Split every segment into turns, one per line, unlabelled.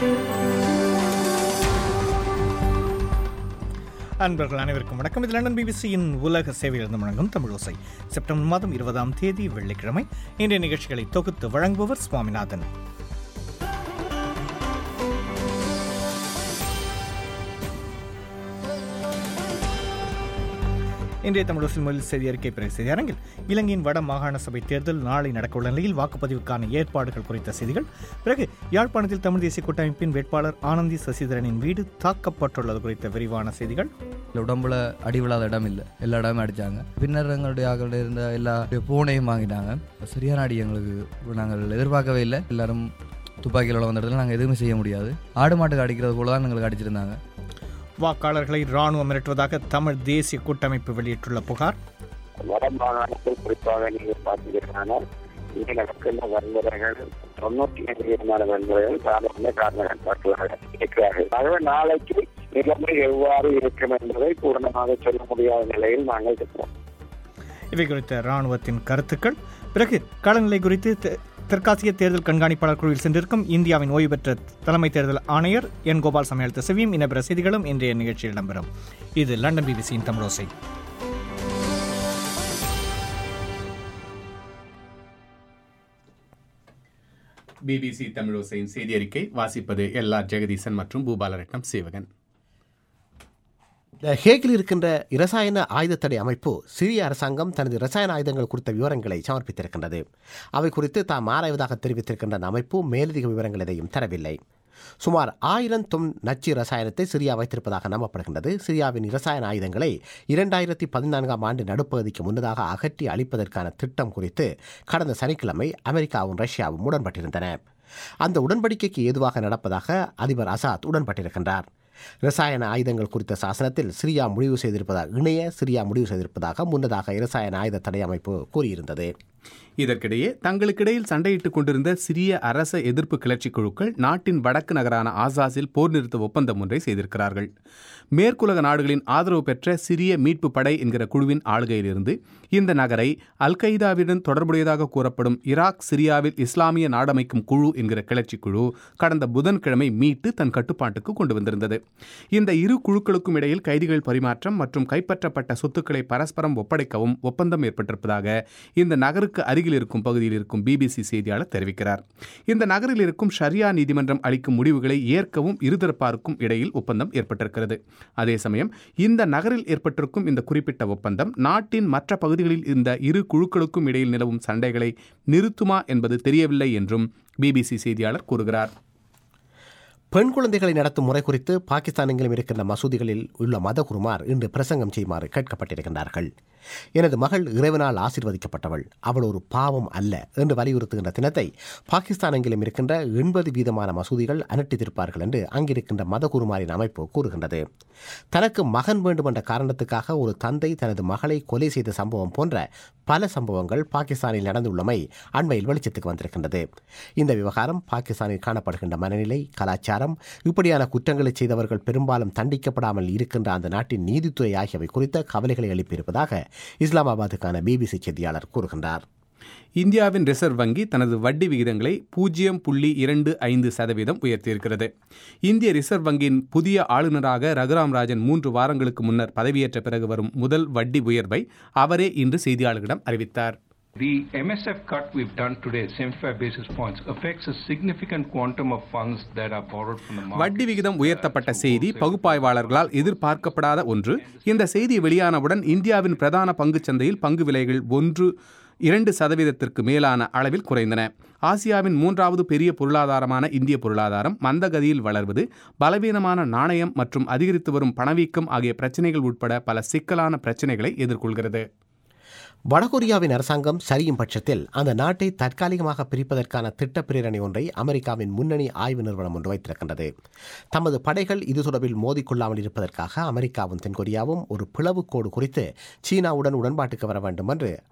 அன்பர்கள் அனைவருக்கும் வணக்கம் இது லண்டன் பிபிசியின் உலக சேவையிலிருந்து வழங்கும் தமிழ் ஓசை செப்டம்பர் மாதம் இருபதாம் தேதி வெள்ளிக்கிழமை இன்றைய நிகழ்ச்சிகளை தொகுத்து வழங்குபவர் சுவாமிநாதன் இன்றைய தமிழ் மொழி செய்தி அறிக்கை பிறகு செய்தி அரங்கில் இலங்கையின் வட மாகாண சபை தேர்தல் நாளை நடக்கவுள்ள நிலையில் வாக்குப்பதிவுக்கான ஏற்பாடுகள் குறித்த செய்திகள் பிறகு யாழ்ப்பாணத்தில் தமிழ் தேசிய கூட்டமைப்பின் வேட்பாளர் ஆனந்தி சசிதரனின் வீடு தாக்கப்பட்டுள்ளது குறித்த விரிவான செய்திகள்
இல்லை உடம்புல அடி விழாத இடம் இல்லை எல்லா இடமும் அடித்தாங்க பின்னர் எங்களுடைய ஆக்கள் இருந்த எல்லா பூனையும் வாங்கிட்டாங்க சரியான அடி எங்களுக்கு நாங்கள் எதிர்பார்க்கவே இல்லை எல்லாரும் துப்பாக்கியில் வந்த இடத்துல நாங்கள் எதுவுமே செய்ய முடியாது ஆடு மாட்டுக்கு அடிக்கிறது போல தான் எங்களுக்கு அடிச்சிருந்தாங்க
வாக்காளர்களை ராணுவம் மிரட்டுவதாக தமிழ் தேசிய கூட்டமைப்பு வெளியிட்டுள்ள புகார்
வட மாகாணத்தில் குறிப்பாக நீங்கள் பார்த்தீர்களானால் இங்கே நடக்கின்ற வன்முறைகள் தொண்ணூற்றி ஐந்து விதமான வன்முறைகள் சாதாரண காரணப்பட்டுள்ளார்கள் இருக்கிறார்கள் ஆகவே நாளைக்கு நிலைமை எவ்வாறு இருக்கும் என்பதை பூர்ணமாக சொல்ல முடியாத நிலையில் நாங்கள் இருக்கிறோம்
இவை குறித்த ராணுவத்தின் கருத்துக்கள் பிறகு காலநிலை குறித்து தெ- தெற்காசிய தேர்தல் கண்காணிப்பாளர் குழுவில் சென்றிருக்கும் இந்தியாவின் ஓய்வு பெற்ற தலைமை தேர்தல் ஆணையர் என் கோபால் சமையல் செவியும் இன்ன பிற செய்திகளும் இன்றைய நிகழ்ச்சியில் இடம்பெறும் இது லண்டன் பிபிசியின் தமிழோசை
பிபிசி தமிழோசையின் செய்தி அறிக்கை வாசிப்பது எல் ஆர் ஜெகதீசன் மற்றும் பூபாலரட்னம் சேவகன்
த ஹேகில் இருக்கின்ற இரசாயன ஆயுதத்தடை அமைப்பு சிரிய அரசாங்கம் தனது இரசாயன ஆயுதங்கள் குறித்த விவரங்களை சமர்ப்பித்திருக்கின்றது அவை குறித்து தாம் ஆராய்வதாக தெரிவித்திருக்கின்ற அந்த அமைப்பு மேலதிக விவரங்கள் எதையும் தரவில்லை சுமார் ஆயிரம் தொன் நச்சு ரசாயனத்தை சிரியா வைத்திருப்பதாக நம்பப்படுகின்றது சிரியாவின் இரசாயன ஆயுதங்களை இரண்டாயிரத்தி பதினான்காம் ஆண்டு நடுப்பகுதிக்கு முன்னதாக அகற்றி அளிப்பதற்கான திட்டம் குறித்து கடந்த சனிக்கிழமை அமெரிக்காவும் ரஷ்யாவும் உடன்பட்டிருந்தன அந்த உடன்படிக்கைக்கு ஏதுவாக நடப்பதாக அதிபர் அசாத் உடன்பட்டிருக்கின்றார் இரசாயன ஆயுதங்கள் குறித்த சாசனத்தில் சிரியா முடிவு செய்திருப்பதாக இணைய சிரியா முடிவு செய்திருப்பதாக முன்னதாக இரசாயன ஆயுத தடை அமைப்பு கூறியிருந்தது
இதற்கிடையே தங்களுக்கிடையில் சண்டையிட்டுக் கொண்டிருந்த சிரிய அரச எதிர்ப்பு கிளர்ச்சி குழுக்கள் நாட்டின் வடக்கு நகரான ஆசாஸில் போர் நிறுத்த ஒப்பந்தம் ஒன்றை செய்திருக்கிறார்கள் மேற்குலக நாடுகளின் ஆதரவு பெற்ற சிரிய மீட்பு படை என்கிற குழுவின் ஆளுகையிலிருந்து இந்த நகரை அல் கைதாவுடன் தொடர்புடையதாக கூறப்படும் ஈராக் சிரியாவில் இஸ்லாமிய நாடமைக்கும் குழு என்கிற கிளர்ச்சி குழு கடந்த புதன்கிழமை மீட்டு தன் கட்டுப்பாட்டுக்கு கொண்டு வந்திருந்தது இந்த இரு குழுக்களுக்கும் இடையில் கைதிகள் பரிமாற்றம் மற்றும் கைப்பற்றப்பட்ட சொத்துக்களை பரஸ்பரம் ஒப்படைக்கவும் ஒப்பந்தம் ஏற்பட்டிருப்பதாக இந்த நகருக்கு அருகில் இருக்கும் பகுதியில் இருக்கும் பிபிசி செய்தியாளர் தெரிவிக்கிறார் இந்த நகரில் இருக்கும் ஷரியா நீதிமன்றம் அளிக்கும் முடிவுகளை ஏற்கவும் இருதரப்பாருக்கும் இடையில் ஒப்பந்தம் ஏற்பட்டிருக்கிறது அதே சமயம் இந்த நகரில் ஏற்பட்டிருக்கும் இந்த குறிப்பிட்ட ஒப்பந்தம் நாட்டின் மற்ற பகுதிகளில் இந்த இரு குழுக்களுக்கும் இடையில் நிலவும் சண்டைகளை நிறுத்துமா என்பது தெரியவில்லை என்றும் பிபிசி செய்தியாளர் கூறுகிறார்
பெண் குழந்தைகளை நடத்தும் முறை குறித்து பாகிஸ்தானெங்கிலும் இருக்கின்ற மசூதிகளில் உள்ள மதகுருமார் இன்று பிரசங்கம் செய்யுமாறு கேட்கப்பட்டிருக்கின்றார்கள் எனது மகள் இறைவனால் ஆசீர்வதிக்கப்பட்டவள் அவள் ஒரு பாவம் அல்ல என்று வலியுறுத்துகின்ற தினத்தை பாகிஸ்தானெங்கிலும் இருக்கின்ற எண்பது வீதமான மசூதிகள் அனுட்டித்திருப்பார்கள் என்று அங்கிருக்கின்ற மதகுருமாரின் அமைப்பு கூறுகின்றது தனக்கு மகன் வேண்டும் என்ற காரணத்துக்காக ஒரு தந்தை தனது மகளை கொலை செய்த சம்பவம் போன்ற பல சம்பவங்கள் பாகிஸ்தானில் நடந்துள்ளமை அண்மையில் வெளிச்சத்துக்கு வந்திருக்கின்றது இந்த விவகாரம் பாகிஸ்தானில் காணப்படுகின்ற மனநிலை கலாச்சாரம் இப்படியான குற்றங்களை செய்தவர்கள் பெரும்பாலும் தண்டிக்கப்படாமல் இருக்கின்ற அந்த நாட்டின் நீதித்துறை ஆகியவை குறித்த கவலைகளை எழுப்பியிருப்பதாக இஸ்லாமாபாத்துக்கான பிபிசி செய்தியாளர் கூறுகின்றார்
இந்தியாவின் ரிசர்வ் வங்கி தனது வட்டி விகிதங்களை பூஜ்ஜியம் புள்ளி இரண்டு ஐந்து சதவீதம் உயர்த்தியிருக்கிறது இந்திய ரிசர்வ் வங்கியின் புதிய ஆளுநராக ரகுராம் ராஜன் மூன்று வாரங்களுக்கு முன்னர் பதவியேற்ற பிறகு வரும் முதல் வட்டி உயர்வை அவரே இன்று செய்தியாளர்களிடம் அறிவித்தார்
The MSF cut we've done today, 75 basis points, affects a significant quantum of funds that are borrowed from the market.
வட்டி விகிதம் உயர்த்தப்பட்ட செய்தி பகுப்பாய்வாளர்களால் எதிர்பார்க்கப்படாத ஒன்று இந்த செய்தி வெளியானவுடன் இந்தியாவின் பிரதான பங்குச் சந்தையில் பங்கு விலைகள் ஒன்று இரண்டு சதவீதத்திற்கு மேலான அளவில் குறைந்தன ஆசியாவின் மூன்றாவது பெரிய பொருளாதாரமான இந்திய பொருளாதாரம் மந்தகதியில் வளர்வது பலவீனமான நாணயம் மற்றும் அதிகரித்து வரும் பணவீக்கம் ஆகிய பிரச்சனைகள் உட்பட பல சிக்கலான பிரச்சனைகளை எதிர்கொள்கிறது
வடகொரியாவின் அரசாங்கம் சரியும் பட்சத்தில் அந்த நாட்டை தற்காலிகமாக பிரிப்பதற்கான திட்ட பிரேரணை ஒன்றை அமெரிக்காவின் முன்னணி ஆய்வு நிறுவனம் ஒன்று வைத்திருக்கின்றது தமது படைகள் இது தொடர்பில் மோதிக்கொள்ளாமல் இருப்பதற்காக அமெரிக்காவும் தென்கொரியாவும் ஒரு பிளவுக்கோடு குறித்து சீனாவுடன் உடன்பாட்டுக்கு வர வேண்டும் என்று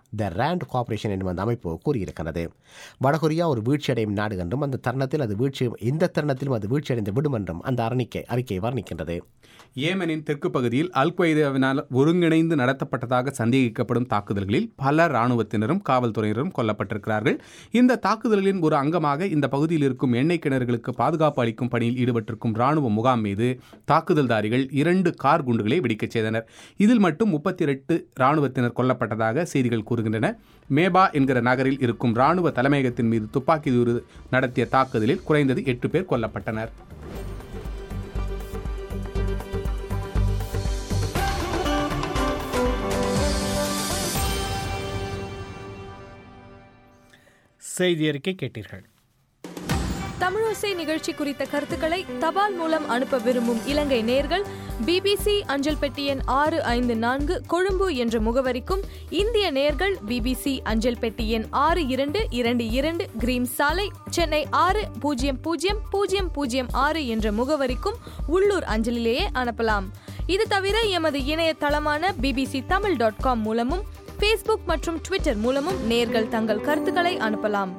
த ரேண்ட் கார்ப்பரேஷன் என்னும் அந்த அமைப்பு கூறியிருக்கிறது வடகொரியா ஒரு வீழ்ச்சியடையும் நாடு என்றும் அந்த தருணத்தில் அது வீழ்ச்சி எந்த தருணத்திலும் அது வீழ்ச்சியடைந்து விடும் என்றும் அந்த அறிக்கை அறிக்கை வர்ணிக்கின்றது
ஏமனின் தெற்கு பகுதியில் அல் கொய்தாவினால் ஒருங்கிணைந்து நடத்தப்பட்டதாக சந்தேகிக்கப்படும் தாக்குதல்களில் பல இராணுவத்தினரும் காவல்துறையினரும் கொல்லப்பட்டிருக்கிறார்கள் இந்த தாக்குதல்களின் ஒரு அங்கமாக இந்த பகுதியில் இருக்கும் எண்ணெய் கிணறுகளுக்கு பாதுகாப்பு அளிக்கும் பணியில் ஈடுபட்டிருக்கும் இராணுவ முகாம் மீது தாக்குதல்தாரிகள் இரண்டு கார் குண்டுகளை வெடிக்கச் செய்தனர் இதில் மட்டும் முப்பத்தி எட்டு இராணுவத்தினர் கொல்லப்பட்டதாக செய்திகள் கூறுகின்றன மேபா என்கிற நகரில் இருக்கும் இராணுவ தலைமையகத்தின் மீது துப்பாக்கி தூரு நடத்திய தாக்குதலில் குறைந்தது எட்டு பேர் கொல்லப்பட்டனர்
செய்தி அறிக்கை கேட்டீர்கள்
தமிழோசை நிகழ்ச்சி குறித்த கருத்துக்களை தபால் மூலம் அனுப்ப விரும்பும் இலங்கை நேர்கள் பிபிசி அஞ்சல் பெட்டி எண் ஆறு ஐந்து நான்கு கொழும்பு என்ற முகவரிக்கும் இந்திய நேர்கள் பிபிசி அஞ்சல் பெட்டி எண் ஆறு இரண்டு இரண்டு இரண்டு கிரீம் சாலை சென்னை ஆறு பூஜ்ஜியம் பூஜ்ஜியம் பூஜ்ஜியம் பூஜ்ஜியம் ஆறு என்ற முகவரிக்கும் உள்ளூர் அஞ்சலிலேயே அனுப்பலாம் இது தவிர எமது இணையதளமான பிபிசி தமிழ் டாட் காம் மூலமும் ஃபேஸ்புக் மற்றும் ட்விட்டர் மூலமும் நேர்கள் தங்கள் கருத்துக்களை அனுப்பலாம்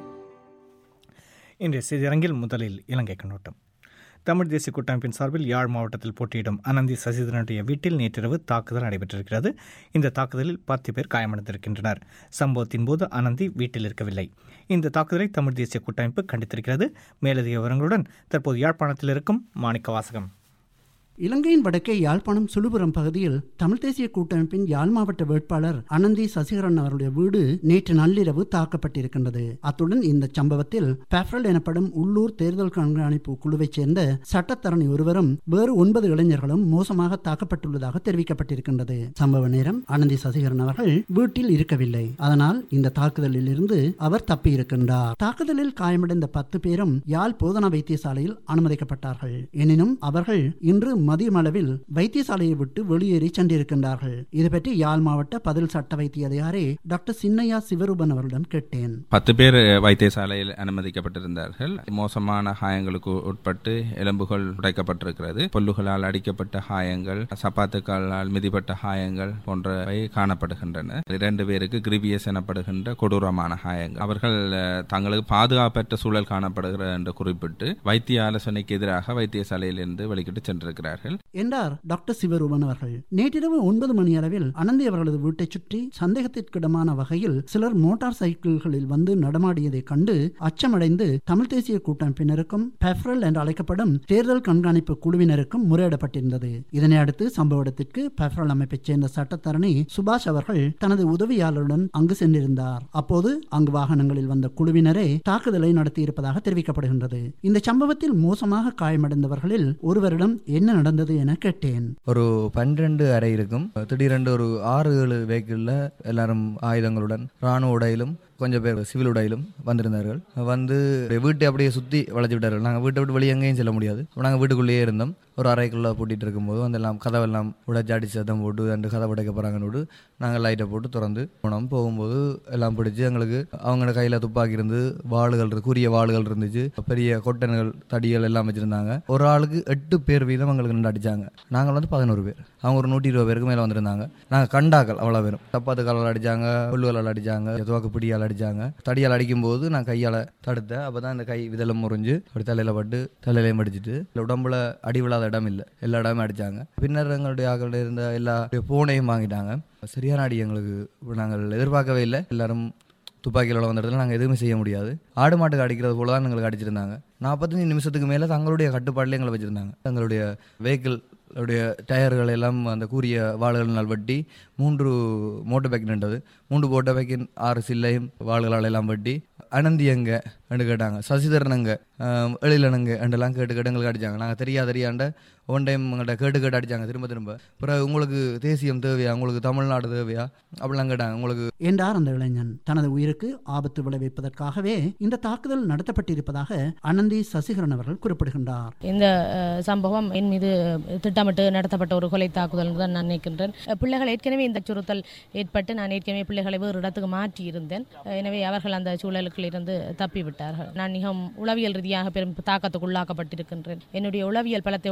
இன்றைய செய்தியரங்கில் முதலில் இலங்கை கண்ணோட்டம் தமிழ் தேசிய கூட்டமைப்பின் சார்பில் யாழ் மாவட்டத்தில் போட்டியிடும் அனந்தி சசிதரனுடைய வீட்டில் நேற்றிரவு தாக்குதல் நடைபெற்றிருக்கிறது இந்த தாக்குதலில் பத்து பேர் காயமடைந்திருக்கின்றனர் சம்பவத்தின் போது அனந்தி வீட்டில் இருக்கவில்லை இந்த தாக்குதலை தமிழ் தேசிய கூட்டமைப்பு கண்டித்திருக்கிறது மேலதிக விவரங்களுடன் தற்போது யாழ்ப்பாணத்தில் இருக்கும் மாணிக்க வாசகம்
இலங்கையின் வடக்கே யாழ்ப்பாணம் சுழுபுரம் பகுதியில் தமிழ் தேசிய கூட்டமைப்பின் யாழ் மாவட்ட வேட்பாளர் அனந்தி சசிகரன் அவருடைய வீடு நேற்று நள்ளிரவு தாக்கப்பட்டிருக்கின்றது அத்துடன் இந்த சம்பவத்தில் பேஃப்ரல் எனப்படும் உள்ளூர் தேர்தல் கண்காணிப்பு குழுவைச் சேர்ந்த சட்டத்தரணி ஒருவரும் வேறு ஒன்பது இளைஞர்களும் மோசமாக தாக்கப்பட்டுள்ளதாக தெரிவிக்கப்பட்டிருக்கின்றது சம்பவ நேரம் அனந்தி சசிகரன் அவர்கள் வீட்டில் இருக்கவில்லை அதனால் இந்த தாக்குதலில் இருந்து அவர் தப்பியிருக்கின்றார் தாக்குதலில் காயமடைந்த பத்து பேரும் யாழ் போதனா வைத்தியசாலையில் அனுமதிக்கப்பட்டார்கள் எனினும் அவர்கள் இன்று மதியம் அளவில் வைத்தியசாலையை விட்டு வெளியேறி சென்றிருக்கின்றார்கள் இது பற்றி யாழ் மாவட்ட பதில் சட்ட வைத்திய அதிகாரி டாக்டர் சின்னையா சிவரூபன் அவரிடம் கேட்டேன்
பத்து பேர் வைத்தியசாலையில் அனுமதிக்கப்பட்டிருந்தார்கள் மோசமான காயங்களுக்கு உட்பட்டு எலும்புகள் உடைக்கப்பட்டிருக்கிறது பொல்லுகளால் அடிக்கப்பட்ட காயங்கள் சப்பாத்துக்களால் மிதிப்பட்ட காயங்கள் போன்றவை காணப்படுகின்றன இரண்டு பேருக்கு கிரிபியஸ் எனப்படுகின்ற கொடூரமான காயங்கள் அவர்கள் அஹ், தங்களுக்கு பாதுகாப்பற்ற சூழல் காணப்படுகிறது என்று குறிப்பிட்டு வைத்திய ஆலோசனைக்கு எதிராக வைத்தியசாலையிலிருந்து வெளிக்கிட்டு சென்றிருக்கிறார்கள்
என்றார் டாக்டர் சிவரூபன் அவர்கள் நேற்றிரவு ஒன்பது மணி அளவில் அனந்தி அவர்களது வீட்டைச் சுற்றி சந்தேகத்திற்கிடமான வகையில் சிலர் மோட்டார் சைக்கிள்களில் வந்து நடமாடியதைக் கண்டு அச்சமடைந்து தமிழ் தேசிய கூட்டமைப்பினருக்கும் பெஃப்ரல் என்று அழைக்கப்படும் தேர்தல் கண்காணிப்பு குழுவினருக்கும் முறையிடப்பட்டிருந்தது இதனை அடுத்து சம்பவ இடத்திற்கு பெஃப்ரல் அமைப்பைச் சேர்ந்த சட்டத்தரணி சுபாஷ் அவர்கள் தனது உதவியாளருடன் அங்கு சென்றிருந்தார் அப்போது அங்கு வாகனங்களில் வந்த குழுவினரே தாக்குதலை நடத்தியிருப்பதாக தெரிவிக்கப்படுகின்றது இந்த சம்பவத்தில் மோசமாக காயமடைந்தவர்களில் ஒருவரிடம் என்ன நடந்தது என கேட்டேன்
ஒரு பன்னிரெண்டு அறை இருக்கும் திடீரென்று ஒரு ஆறு ஏழு வெஹிக்கிளில் எல்லாரும் ஆயுதங்களுடன் இராணுவ உடையிலும் கொஞ்சம் பேர் சிவில் உடையிலும் வந்திருந்தார்கள் வந்து வீட்டை அப்படியே சுற்றி வளைச்சு விட்டார்கள் நாங்கள் வீட்டை விட்டு வெளியே எங்கேயும் செல்ல முடியாது நாங்கள் வீட்டுக்குள்ளேயே இருந்தோம் ஒரு அறைக்குள்ளே பூட்டிட்டு இருக்கும்போது வந்து எல்லாம் கதவெல்லாம் உடைச்சு அடிச்சு சத்தம் போட்டு ரெண்டு கதை உடைக்க போகிறாங்கன்னு விட்டு நாங்கள் லைட்டை போட்டு திறந்து போனோம் போகும்போது எல்லாம் பிடிச்சி எங்களுக்கு அவங்களோட கையில் துப்பாக்கி இருந்து வாளுகள் இருக்கு கூரிய வாளுகள் இருந்துச்சு பெரிய கொட்டன்கள் தடிகள் எல்லாம் வச்சுருந்தாங்க ஒரு ஆளுக்கு எட்டு பேர் வீதம் எங்களுக்கு நின்று அடித்தாங்க நாங்கள் வந்து பதினோரு பேர் அவங்க ஒரு நூற்றி இருபது பேருக்கு மேலே வந்திருந்தாங்க நாங்கள் கண்டாக்கள் அவ்வளோ பேரும் தப்பாத்து காலால் அடித்தாங்க புல்லுகளால் அடித்தாங்க துவாக்கு பிடியால் அடித்தாங்க தடியால் அடிக்கும்போது நான் கையால் தடுத்தேன் அப்போ தான் இந்த கை இதெல்லாம் முறிஞ்சு அப்படி தலையில் பட்டு தலையிலையும் அடிச்சிட்டு இல்லை உடம்புல அடி விழாத இடம் இல்லை எல்லா இடமும் அடித்தாங்க பின்னர் எங்களுடைய ஆக்கள் இருந்த எல்லா போனையும் வாங்கிட்டாங்க சரியான அடி எங்களுக்கு நாங்கள் எதிர்பார்க்கவே இல்லை எல்லாரும் துப்பாக்கியில் வந்த இடத்துல நாங்கள் எதுவுமே செய்ய முடியாது ஆடு மாட்டுக்கு அடிக்கிறது போல தான் எங்களுக்கு அடிச்சிருந்தாங்க நாற்பத்தஞ்சு நிமிஷத்துக்கு மேலே தங்களுடைய கட்டுப்பாட்டில் எங்களை வச்சுருந்தாங்க தங்களுடைய வெஹிக்கிள் உடைய டயர்கள் எல்லாம் அந்த கூரிய வாள்களினால் வெட்டி மூன்று மோட்டர் பைக் நின்றது மூன்று மோட்டர் பைக்கின் ஆறு சில்லையும் வாள்களால் எல்லாம் வெட்டி அனந்தி எங்க என்று கேட்டாங்க சசிதரன் எங்க ஆஹ் எழிலனுங்க என்றெல்லாம் கேட்டு கேட்டு எங்களுக்கு அடிச்சாங்க நாங்கள் தெரியா தெரியாண்ட ஒன் டைம் எங்கள்கிட்ட கேட்டு கேட்டு அடிச்சாங்க திரும்ப திரும்ப பிறகு உங்களுக்கு தேசியம் தேவையா உங்களுக்கு தமிழ்நாடு தேவையா அப்படிலாம் கேட்டாங்க உங்களுக்கு
என்றார் அந்த இளைஞன் தனது உயிருக்கு ஆபத்து விளைவிப்பதற்காகவே இந்த தாக்குதல் நடத்தப்பட்டிருப்பதாக அனந்தி சசிகரன் அவர்கள் குறிப்பிடுகின்றார்
இந்த அஹ், சம்பவம் என் மீது திட்டமிட்டு நடத்தப்பட்ட ஒரு கொலை தாக்குதல் என்று தான் நான் நினைக்கின்றேன் அஹ், பிள்ளைகள் ஏற்கனவே இந்த அச்சுறுத்தல் ஏற்பட்டு நான் ஏற்கனவே பிள்ளைகளை வேறு இடத்துக்கு மாற்றி இருந்தேன் அஹ், எனவே அவர்கள் அந்த சூழலுக்குள் இருந்து தப்பிவிட்டார்கள் நான் மிகவும் உளவியல் ரீதியாக பெரும் தாக்கத்துக்கு உள்ளாக்கப்பட்டிருக்கின்றேன் என்னுடைய உளவியல் பலத்தை உடைப்பதும்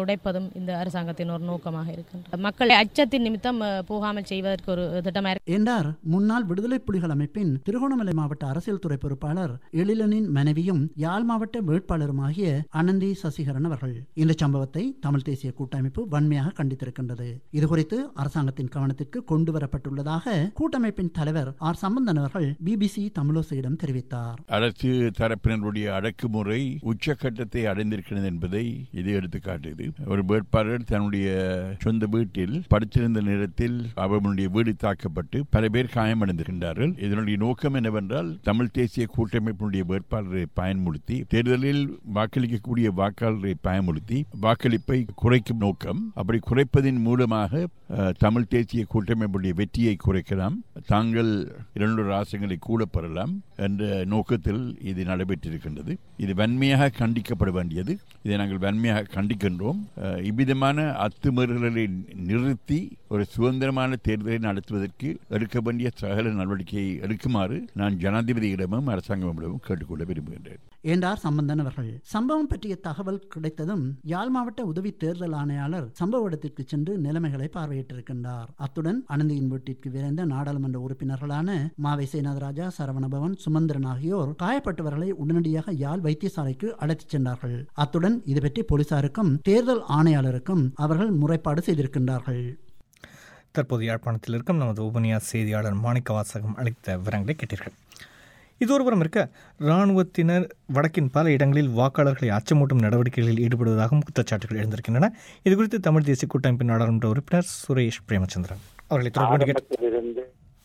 இந்த அரசாங்கத்தின் ஒரு நோக்கமாக இருக்கின்றது மக்களை அச்சத்தின் நிமித்தம் அஹ், போகாமல் செய்வதற்கு ஒரு திட்டமாக இருக்கு.
என்றார் முன்னாள் விடுதலை புலிகள் அமைப்பின் திருகோணமலை மாவட்ட அரசியல் துறை பொறுப்பாளர் எழிலனின் மனைவியும் யாழ் மாவட்ட வேட்பாளருமாகிய அனந்தி சசிகரன் அவர்கள் இந்த சம்பவத்தை தமிழ் தேசிய கூட்டமைப்பு வன்மையாக கண்டித்திருக்கின்றது இதுகுறித்து அரசாங்கத்தின் கவனத்திற்கு கொண்டு வரப்பட்டுள்ளதாக கூட்டமைப்பின் தலைவர் ஆர் சம்பந்தன் அவர்கள் பிபிசி தமிழோசையிடம் தெரிவித்தார்
அரசு தரப்பினருடைய அடக்குமுறை உச்சக்கட்டத்தை அடைந்திருக்கிறது என்பதை இது எடுத்துக்காட்டுது ஒரு வேட்பாளர் தன்னுடைய சொந்த வீட்டில் படுத்திருந்த நேரத்தில் அவர்களுடைய வீடு தாக்கப்பட்டு பல பேர் காயமடைந்திருக்கின்றார்கள் இதனுடைய நோக்கம் என்னவென்றால் தமிழ் தேசிய கூட்டமைப்பினுடைய வேட்பாளரை பயன்படுத்தி தேர்தலில் வாக்களிக்கக்கூடிய வாக்காளரை பயன்படுத்தி வாக்களிப்பை குறைக்கும் நோக்கம் அப்படி குறைப்பதன் மூலமாக அஹ், தமிழ் தேசிய கூட்டமைப்புடைய வெற்றியை குறைக்கலாம் தாங்கள் இரண்டு ராசங்களை கூட பெறலாம் என்ற நோக்கத்தில் இது நடைபெற்றிருக்கின்றது இது வன்மையாக கண்டிக்கப்பட வேண்டியது இதை நாங்கள் வன்மையாக கண்டிக்கின்றோம் அஹ், இவ்விதமான அத்துமீறல்களை நிறுத்தி ஒரு சுதந்திரமான தேர்தலை நடத்துவதற்கு எடுக்க வேண்டிய சகல நடவடிக்கையை எடுக்குமாறு நான் ஜனாதிபதியிடமும் அரசாங்கமிடமும் கேட்டுக்கொள்ள விரும்புகின்றேன்
என்றார் சம்பந்தன் அவர்கள் சம்பவம் பற்றிய தகவல் கிடைத்ததும் யாழ் மாவட்ட உதவி தேர்தல் ஆணையாளர் சம்பவ இடத்திற்கு சென்று நிலைமைகளை பார்வையிட்டிருக்கின்றார் அத்துடன் அனந்தியின் வீட்டிற்கு விரைந்த நாடாளுமன்ற உறுப்பினர்களான மாவை சேனாதராஜா சரவணபவன் சுமந்திரன் ஆகியோர் காயப்பட்டவர்களை உடனடியாக யாழ் வைத்தியசாலைக்கு அழைத்துச் சென்றார்கள் அத்துடன் இது பற்றி போலீசாருக்கும் தேர்தல் ஆணையாளருக்கும் அவர்கள் முறைப்பாடு செய்திருக்கின்றார்கள்
தற்போது யாழ்ப்பாணத்தில் இருக்கும் நமது உபனியா செய்தியாளர் மாணிக்க வாசகம் அளித்த விவரங்களை கேட்டீர்கள் இது ஒருபுறம் இருக்க இராணுவத்தினர் வடக்கின் பல இடங்களில் வாக்காளர்களை அச்சமூட்டும் நடவடிக்கைகளில் ஈடுபடுவதாகவும் குற்றச்சாட்டுகள் எழுந்திருக்கின்றன இதுகுறித்து தமிழ் தேசிய கூட்டமைப்பின் நாடாளுமன்ற உறுப்பினர் சுரேஷ் பிரேமச்சந்திரன் அவர்களை தொடர்பு கொண்டு கேட்டு-
ஆரம்பத்திலிருந்து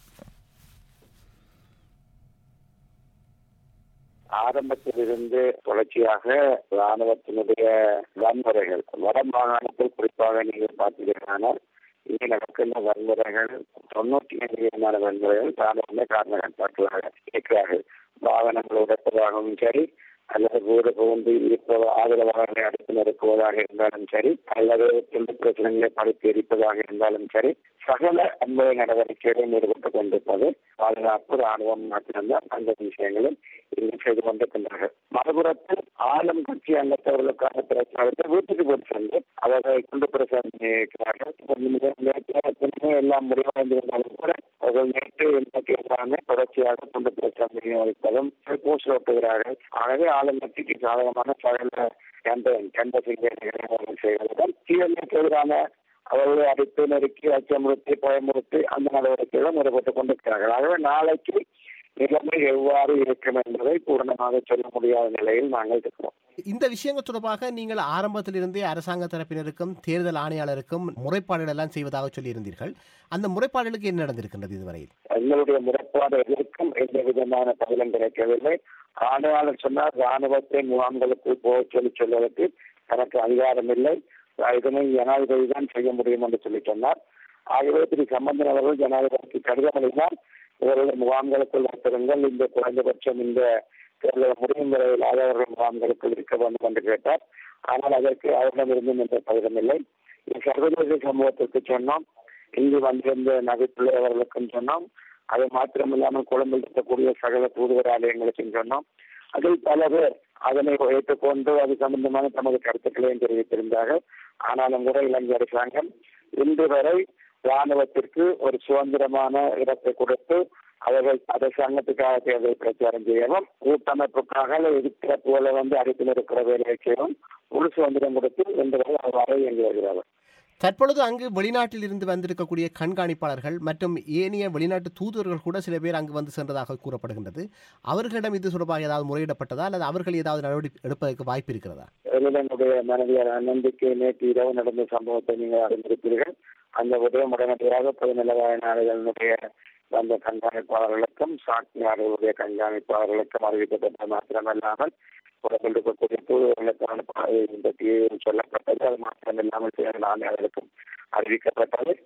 ஆரம்பத்திலிருந்து தொடர்ச்சியாக ராணுவத்தினுடைய வன்முறைகள் வட மாகாணத்தில் குறிப்பாக நீங்கள் பார்த்தீர்களானால் இங்கே நடக்கின்ற வன்முறைகள் தொண்ணூற்றி ஐந்து விதமான வன்முறைகள் சாதாரண காரண கட்டுப்பாட்டுகளாக இருக்கிறார்கள் வாகனங்கள் உடைப்பதாகவும் சரி அல்லது வீடு புகுந்து இருப்பது ஆதரவாளர்களை அடுத்து நெருக்குவதாக இருந்தாலும் சரி அல்லது துண்டு பிரச்சனைகளை படுத்தி எரிப்பதாக இருந்தாலும் சரி சகல அன்பை நடவடிக்கைகளில் ஈடுபட்டுக் கொண்டிருப்பது பாதுகாப்பு ராணுவம் மாத்திரம்தான் அந்த விஷயங்களும் இங்கு செய்து கொண்டிருக்கின்றார்கள் மறுபுறத்தில் ஆளும் கட்சி அங்கத்தவர்களுக்கான பிரச்சாரத்தை வீட்டுக்கு போய் சென்று அவர்களை கொண்டு பிரச்சாரம் நேரத்திலே எல்லாம் முடிவடைந்திருந்தாலும் கூட அவர்கள் நேற்று இன்றைக்கு எல்லாமே தொடர்ச்சியாக கொண்டு பிரச்சாரம் வைப்பதும் போஸ்ட் ஓட்டுகிறார்கள் ஆகவே ஆளும் கட்சிக்கு சாதகமான சகல கேம்பெயின் கேம்பஸிங் செய்வதுடன் தீவிரத்துக்கு எதிரான அவர்களை அடித்து நெருக்கி அச்சமுறுத்தி பயமுறுத்தி அந்த நடவடிக்கைகளும் ஈடுபட்டுக் கொண்டிருக்கிறார்கள் ஆகவே நாளைக்கு நிலைமை எவ்வாறு இருக்கும் என்பதை பூரணமாக சொல்ல முடியாத நிலையில் நாங்கள் இருக்கிறோம்
இந்த விஷயங்கள் தொடர்பாக நீங்கள் ஆரம்பத்திலிருந்தே அரசாங்க தரப்பினருக்கும் தேர்தல் ஆணையாளருக்கும் முறைப்பாடுகள் எல்லாம் செய்வதாக சொல்லியிருந்தீர்கள் அந்த முறைப்பாடுகளுக்கு என்ன நடந்திருக்கின்றது இதுவரையில்
எங்களுடைய முறைப்பாடு எதற்கும் எந்த விதமான பதிலும் கிடைக்கவில்லை ஆணையாளர் சொன்னார் ராணுவத்தை முகாம்களுக்கு போக சொல்லி சொல்வதற்கு தனக்கு அதிகாரம் இல்லை இதனை ஜனாதிபதி தான் செய்ய முடியும் என்று சொல்லி சொன்னார் ஆகவே திரு சம்பந்தன் அவர்கள் ஜனாதிபதிக்கு கடிதம் எழுதினார் இவர்கள் முகாம்களுக்குள் வைத்திருங்கள் இந்த குறைந்தபட்சம் இந்த தேர்தல் முடியும் வரையில் ஆதரவர்கள் முகாம்களுக்குள் இருக்க வேண்டும் என்று கேட்டார் ஆனால் அதற்கு அவரிடமிருந்தும் எந்த பதிலும் இல்லை இது சர்வதேச சமூகத்திற்கு சொன்னோம் இங்கு வந்திருந்த நகைப்பிள்ளை அவர்களுக்கும் சொன்னோம் அது மாத்திரமில்லாமல் கொழும்பில் இருக்கக்கூடிய சகல தூதுவர் ஆலயங்களுக்கும் சொன்னோம் அதில் பல பேர் அதனை ஏற்றுக்கொண்டு அது சம்பந்தமான தமது கருத்துக்களையும் தெரிவித்திருந்தார்கள் ஆனாலும் கூட இலங்கை அரசாங்கம் இன்று வரை ராணுவத்திற்கு ஒரு சுதந்திரமான இடத்தை கொடுத்து அவர்கள் அரசாங்கத்துக்காக தேர்தல் பிரச்சாரம் செய்யவும் கூட்டமைப்புக்காக இருக்கிற போல வந்து அடிப்பில் இருக்கிற வேலையை செய்யவும் முழு சுதந்திரம் கொடுத்து இன்று வரை அவ்வாறு இயங்கி வருகிறார்கள்
தற்பொழுது அங்கு வெளிநாட்டில் இருந்து வந்திருக்கக்கூடிய கண்காணிப்பாளர்கள் மற்றும் ஏனைய வெளிநாட்டு தூதுவர்கள் கூட சில பேர் அங்கு வந்து சென்றதாக கூறப்படுகின்றது அவர்களிடம் இது தொடர்பாக ஏதாவது முறையிடப்பட்டதா அல்லது அவர்கள் ஏதாவது நடவடிக்கை எடுப்பதற்கு வாய்ப்பு இருக்கிறதா
எழிலனுடைய மனைவியார் நம்பிக்கை நேற்று இரவு நடந்த சம்பவத்தை நீங்கள் அறிந்திருப்பீர்கள் அந்த உதயம் உடனடியாக பொதுநலவாய நாடுகளினுடைய அந்த கண்காணிப்பாளர்களுக்கும் சாட்சியாளர்களுடைய கண்காணிப்பாளர்களுக்கும் அறிவிக்கப்பட்ட மாத்திரமல்லாமல் உலகில் இருக்கக்கூடிய தூதுவர்களுக்கான இந்த தீர்வு சொல்லப்பட்டது அது மாத்திரமில்லாமல் சில ஆணையாளருக்கும் அறிவிக்கப்பட்டது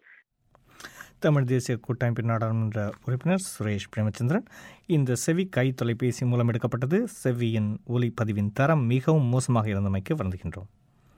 தமிழ் தேசிய கூட்டமைப்பின் நாடாளுமன்ற உறுப்பினர் சுரேஷ் பிரேமச்சந்திரன் இந்த செவி கை தொலைபேசி மூலம் எடுக்கப்பட்டது செவியின் ஒலிப்பதிவின் தரம் மிகவும் மோசமாக இருந்தமைக்கு வருந்துகின்றோம்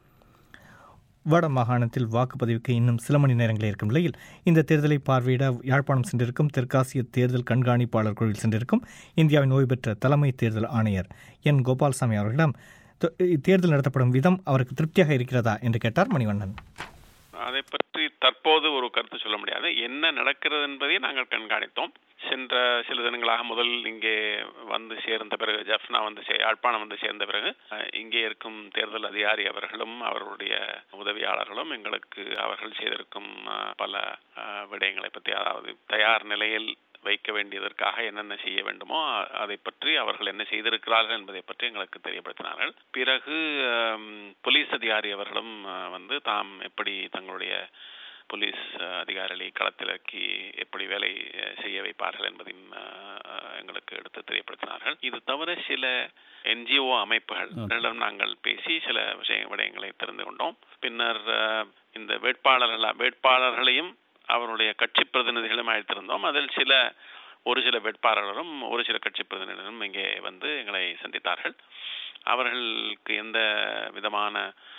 வட மாகாணத்தில் வாக்குப்பதிவுக்கு இன்னும் சில மணி நேரங்களே இருக்கும் நிலையில் இந்த தேர்தலை பார்வையிட யாழ்ப்பாணம் சென்றிருக்கும் தெற்காசிய தேர்தல் கண்காணிப்பாளர் குழுவில் சென்றிருக்கும் இந்தியாவின் ஓய்வு பெற்ற தலைமை தேர்தல் ஆணையர் என் கோபால்சாமி அவர்களிடம் த- தேர்தல் நடத்தப்படும் விதம் அவருக்கு திருப்தியாக இருக்கிறதா என்று கேட்டார் மணிவண்ணன்
அதை பற்றி தற்போது ஒரு கருத்து சொல்ல முடியாது என்ன நடக்கிறது என்பதை நாங்கள் கண்காணித்தோம் சென்ற சில தினங்களாக முதல் இங்கே வந்து சேர்ந்த பிறகு ஜப்னா வந்து சே யாழ்ப்பாணம் வந்து சேர்ந்த பிறகு அஹ், இங்கே இருக்கும் தேர்தல் அதிகாரி அவர்களும் அவர்களுடைய உதவியாளர்களும் எங்களுக்கு அவர்கள் செய்திருக்கும் அஹ், பல அஹ், விடயங்களை பற்றி அதாவது தயார் நிலையில் வைக்க வேண்டியதற்காக என்னென்ன செய்ய வேண்டுமோ அ- அதை பற்றி அவர்கள் என்ன செய்திருக்கிறார்கள் என்பதை பற்றி எங்களுக்கு தெரியப்படுத்தினார்கள் பிறகு அம், போலீஸ் அதிகாரி அவர்களும் அஹ், வந்து தாம் எப்படி தங்களுடைய போலீஸ் அஹ், அதிகாரிகளை களத்திலக்கி எப்படி வேலை அஹ், செய்ய வைப்பார்கள் என்பதையும் அஹ், அஹ், எங்களுக்கு எடுத்து தெரியப்படுத்தினார்கள் இது தவிர சில என்ஜிஓ அமைப்புகளிடம் நாங்கள் பேசி சில விஷய விடயங்களை தெரிந்து கொண்டோம் பின்னர் அஹ், இந்த வேட்பாளர்கள் வேட்பாளர்களையும் அவருடைய கட்சி பிரதிநிதிகளும் அழைத்திருந்தோம் அதில் சில ஒரு சில வேட்பாளர்களும் ஒரு சில கட்சி பிரதிநிதிகளும் இங்கே வந்து எங்களை சந்தித்தார்கள் அவர்களுக்கு எந்த விதமான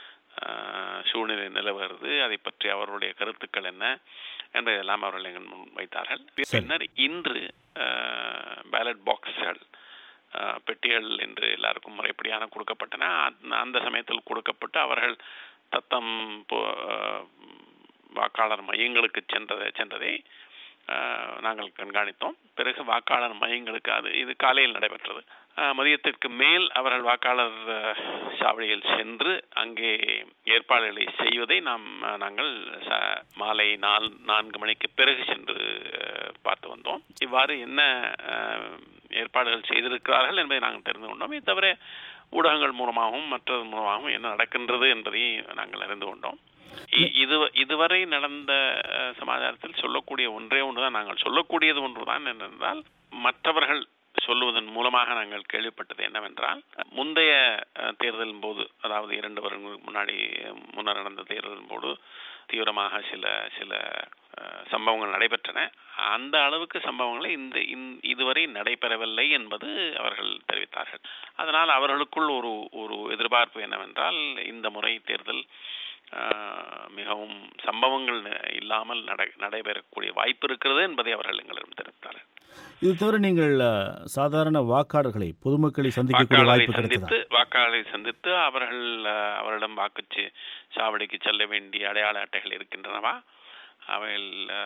ஆஹ், சூழ்நிலை நிலவுகிறது அதை பற்றி அவர்களுடைய கருத்துக்கள் என்ன என்பதையெல்லாம் அவர்கள் எங்கள் முன் வைத்தார்கள் பின்னர் இன்று பேலட் பாக்ஸ்கள் பெட்டிகள் என்று எல்லாருக்கும் முறைப்படியான கொடுக்கப்பட்டன அந்த- அந்த சமயத்தில் கொடுக்கப்பட்டு அவர்கள் தத்தம் போ- ஆஹ், வாக்காளர் மையங்களுக்கு சென்றதை சென்றதை ஆஹ், நாங்கள் கண்காணித்தோம் பிறகு வாக்காளர் மையங்களுக்கு அது இது காலையில் நடைபெற்றது ஆஹ், மதியத்திற்கு மேல் அவர்கள் வாக்காளர் ஆஹ், சாவடியில் சென்று அங்கே ஏற்பாடுகளை செய்வதை நாம் ஆஹ், நாங்கள் ச- மாலை நால் நான்கு மணிக்கு பிறகு சென்று ஆஹ், பார்த்து வந்தோம் இவ்வாறு என்ன ஆஹ், ஏற்பாடுகள் செய்திருக்கிறார்கள் என்பதை நாங்கள் தெரிந்து கொண்டோம் இது தவிர ஊடகங்கள் மூலமாகவும் மற்றது மூலமாகவும் என்ன நடக்கின்றது என்பதை நாங்கள் அறிந்து கொண்டோம் இ- இது இதுவரை நடந்த அஹ், சமாச்சாரத்தில் சொல்லக்கூடிய ஒன்றே ஒன்றுதான் நாங்கள் சொல்லக்கூடியது ஒன்றுதான் என்னென்றால் மற்றவர்கள் சொல்லுவதன் மூலமாக நாங்கள் கேள்விப்பட்டது என்னவென்றால் முந்தைய அஹ், தேர்தலின் போது அதாவது இரண்டு வருடங்களுக்கு முன்னாடி அஹ், முன்னர் நடந்த தேர்தலின் போது தீவிரமாக சில சில அஹ், சம்பவங்கள் நடைபெற்றன அந்த அளவுக்கு சம்பவங்களை இந்த இந்த- இதுவரை நடைபெறவில்லை என்பது அவர்கள் தெரிவித்தார்கள் அதனால் அவர்களுக்குள் ஒரு ஒரு எதிர்பார்ப்பு என்னவென்றால் இந்த முறை தேர்தல் ஆஹ், மிகவும் சம்பவங்கள் ந- இல்லாமல் நடை நடைபெறக்கூடிய வாய்ப்பு இருக்கிறது என்பதை அவர்கள் எங்களிடம் தெரிவித்தார்கள்
இது தவிர நீங்கள் அஹ், சாதாரண வாக்காளர்களை பொதுமக்களை சந்திக்கக்கூடிய
வாக்காளரை
வாய்ப்பு கிடைத்ததா
சந்தித்து வாக்காளரை சந்தித்து அவர்கள் அஹ், அவரிடம் வாக்குச்சி சாவடிக்கு செல்ல வேண்டிய அடையாள அட்டைகள் இருக்கின்றனவா அவைகள்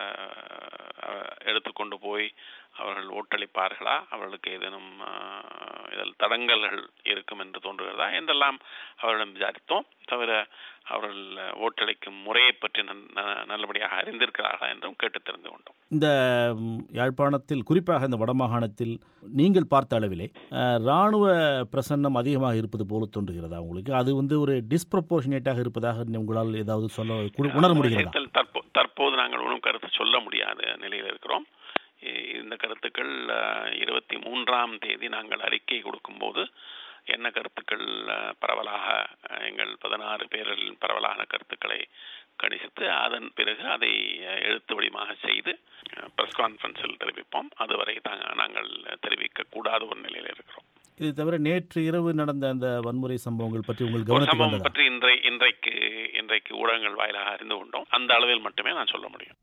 அஹ், எடுத்துக்கொண்டு போய் அவர்கள் ஓட்டளிப்பார்களா அவர்களுக்கு ஏதேனும் அஹ், இதில் தடங்கல்கள் இருக்கும் என்று தோன்றுகிறதா என்றெல்லாம் அவரிடம் விசாரித்தோம் தவிர அவர்கள் ஓட்டளிக்கும் முறையை பற்றி நன்- ந- நல்லபடியாக அறிந்திருக்கிறார்களா என்றும் கேட்டு தெரிந்து கொண்டோம்
இந்த ம், யாழ்ப்பாணத்தில் குறிப்பாக இந்த வடமாகாணத்தில் நீங்கள் பார்த்த அளவிலே அஹ், இராணுவ பிரசன்னம் அதிகமாக இருப்பது போல தோன்றுகிறதா உங்களுக்கு அது வந்து ஒரு டிஸ்ப்ரப்போர்ஷனேட்டாக இருப்பதாக உங்களால் ஏதாவது சொல்ல கு- உணர முடிகிறதா
விஷயத்தில் தற்போ தற்போது நாங்கள் ஒன்றும் கருத்து சொல்ல முடியாத நிலையில் இருக்கிறோம் இ- இந்த கருத்துக்கள் அஹ், இருபத்தி மூன்றாம் தேதி நாங்கள் அறிக்கை கொடுக்கும்போது என்ன கருத்துக்கள் அஹ், பரவலாக அஹ், எங்கள் பதினாறு பேரில் பரவலான கருத்துக்களை கணிசித்து அதன் பிறகு அதை அஹ், எழுத்து வடிவமாக செய்து பிரஸ் கான்ஃபரன்ஸில் தெரிவிப்போம் அதுவரை தாங்க நாங்கள் தெரிவிக்க கூடாத ஒரு நிலையில் இருக்கிறோம்
இது தவிர நேற்று இரவு நடந்த அந்த வன்முறை சம்பவங்கள் பற்றி உங்கள்
ஒரு
கவனத்துக்கு
சம்பவம்
வந்ததா
பற்றி இன்றை இன்றைக்கு இன்றைக்கு ஊடகங்கள் வாயிலாக அறிந்து கொண்டோம் அந்த அளவில் மட்டுமே நான் சொல்ல முடியும்